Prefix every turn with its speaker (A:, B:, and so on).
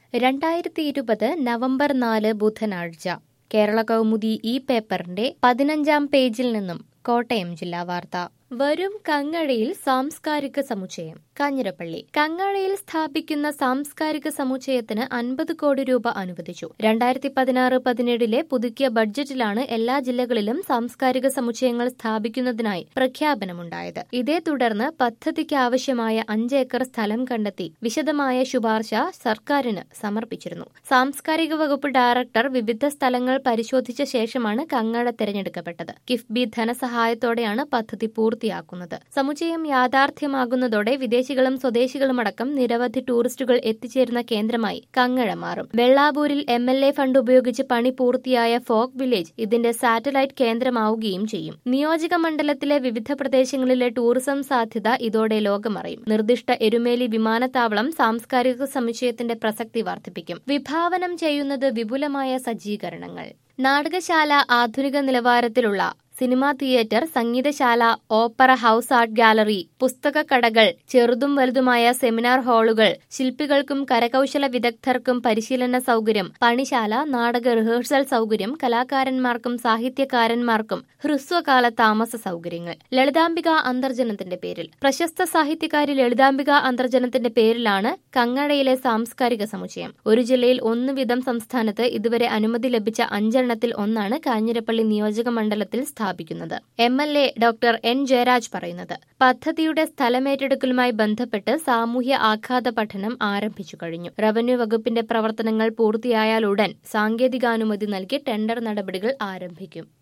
A: രണ്ടായിരത്തി ഇരുപത് നവംബർ നാല് ബുധനാഴ്ച കേരള കൗമുദി ഈ പേപ്പറിന്റെ പതിനഞ്ചാം പേജിൽ നിന്നും കോട്ടയം ജില്ലാ വാർത്ത വരും കങ്ങഴയിൽ സാംസ്കാരിക സമുച്ചയം കാഞ്ഞിരപ്പള്ളി കങ്ങഴയിൽ സ്ഥാപിക്കുന്ന സാംസ്കാരിക സമുച്ചയത്തിന് അൻപത് കോടി രൂപ അനുവദിച്ചു രണ്ടായിരത്തി പതിനാറ് പതിനേഴിലെ പുതുക്കിയ ബഡ്ജറ്റിലാണ് എല്ലാ ജില്ലകളിലും സാംസ്കാരിക സമുച്ചയങ്ങൾ സ്ഥാപിക്കുന്നതിനായി പ്രഖ്യാപനമുണ്ടായത് ഇതേ തുടർന്ന് പദ്ധതിക്ക് ആവശ്യമായ അഞ്ച് ഏക്കർ സ്ഥലം കണ്ടെത്തി വിശദമായ ശുപാർശ സർക്കാരിന് സമർപ്പിച്ചിരുന്നു സാംസ്കാരിക വകുപ്പ് ഡയറക്ടർ വിവിധ സ്ഥലങ്ങൾ പരിശോധിച്ച ശേഷമാണ് കങ്ങഴ തെരഞ്ഞെടുക്കപ്പെട്ടത് കിഫ്ബി ധനസഹായത്തോടെയാണ് പദ്ധതി പൂർത്തിയാക്കുന്നത് സമുച്ചയം യാഥാർത്ഥ്യമാകുന്നതോടെ വിദേശികളും സ്വദേശികളുമടക്കം നിരവധി ടൂറിസ്റ്റുകൾ എത്തിച്ചേരുന്ന കേന്ദ്രമായി കങ്ങഴ മാറും വെള്ളാവൂരിൽ എം എൽ എ ഫണ്ട് ഉപയോഗിച്ച് പണി പൂർത്തിയായ ഫോക്ക് വില്ലേജ് ഇതിന്റെ സാറ്റലൈറ്റ് കേന്ദ്രമാവുകയും ചെയ്യും നിയോജക മണ്ഡലത്തിലെ വിവിധ പ്രദേശങ്ങളിലെ ടൂറിസം സാധ്യത ഇതോടെ ലോകമറിയും നിർദ്ദിഷ്ട എരുമേലി വിമാനത്താവളം സാംസ്കാരിക സമുച്ചയത്തിന്റെ പ്രസക്തി വർദ്ധിപ്പിക്കും വിഭാവനം ചെയ്യുന്നത് വിപുലമായ സജ്ജീകരണങ്ങൾ നാടകശാല ആധുനിക നിലവാരത്തിലുള്ള സിനിമാ തിയേറ്റർ സംഗീതശാല ഓപ്പറ ഹൌസ് ആർട്ട് ഗാലറി പുസ്തകക്കടകൾ ചെറുതും വലുതുമായ സെമിനാർ ഹാളുകൾ ശില്പികൾക്കും കരകൌശല വിദഗ്ധർക്കും പരിശീലന സൗകര്യം പണിശാല നാടക റിഹേഴ്സൽ സൗകര്യം കലാകാരന്മാർക്കും സാഹിത്യകാരന്മാർക്കും ഹ്രസ്വകാല താമസ സൗകര്യങ്ങൾ ലളിതാംബിക അന്തർജനത്തിന്റെ പേരിൽ പ്രശസ്ത സാഹിത്യകാരി ലളിതാംബിക അന്തർജനത്തിന്റെ പേരിലാണ് കങ്ങഴയിലെ സാംസ്കാരിക സമുച്ചയം ഒരു ജില്ലയിൽ ഒന്ന് വീതം സംസ്ഥാനത്ത് ഇതുവരെ അനുമതി ലഭിച്ച അഞ്ചെണ്ണത്തിൽ ഒന്നാണ് കാഞ്ഞിരപ്പള്ളി നിയോജക മണ്ഡലത്തിൽ സ്ഥാപിക്കുന്നത് M L A doctor N Jayaraj പറയുന്നത് പദ്ധതിയുടെ സ്ഥലമേറ്റെടുക്കലുമായി ബന്ധപ്പെട്ട് സാമൂഹ്യ ആഘാത പഠനം ആരംഭിച്ചു കഴിഞ്ഞു റവന്യൂ വകുപ്പിന്റെ പ്രവർത്തനങ്ങൾ പൂർത്തിയായാലുടൻ സാങ്കേതികാനുമതി നൽകി ടെൻഡർ നടപടികൾ ആരംഭിക്കും